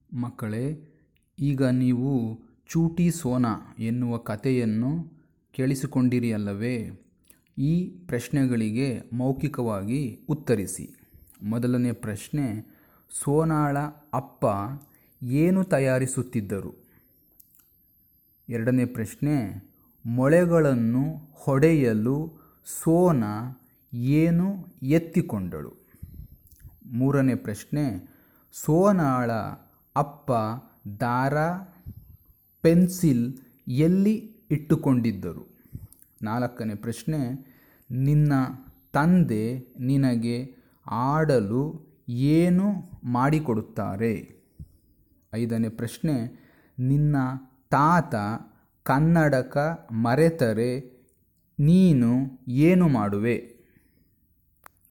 ಮಕ್ಕಳೇ ಈಗ ನೀವು ಚೂಟಿ ಸೋನಾ ಎನ್ನುವ ಕಥೆಯನ್ನು ಕೇಳಿಸಿಕೊಂಡಿರಿ ಅಲ್ಲವೇ ಈ ಪ್ರಶ್ನೆಗಳಿಗೆ ಮೌಖಿಕವಾಗಿ ಉತ್ತರಿಸಿ ಮೊದಲನೇ ಪ್ರಶ್ನೆ ಸೋನಾಳ ಅಪ್ಪ ಏನು ತಯಾರಿಸುತ್ತಿದ್ದರು ಎರಡನೇ ಪ್ರಶ್ನೆ ಮೊಳೆಗಳನ್ನು ಹೊಡೆಯಲು ಸೋನಾ ಏನು ಎತ್ತಿಕೊಂಡಳು ಮೂರನೇ ಪ್ರಶ್ನೆ ಸೋನಾಳ ಅಪ್ಪ ದಾರ ಪೆನ್ಸಿಲ್ ಎಲ್ಲಿ ಇಟ್ಟುಕೊಂಡಿದ್ದರು ನಾಲ್ಕನೇ ಪ್ರಶ್ನೆ ನಿನ್ನ ತಂದೆ ನಿನಗೆ ಆಡಲು ಏನು ಮಾಡಿಕೊಡುತ್ತಾರೆ ಐದನೇ ಪ್ರಶ್ನೆ ನಿನ್ನ ತಾತ ಕನ್ನಡಕ ಮರೆತರೆ ನೀನು ಏನು ಮಾಡುವೆ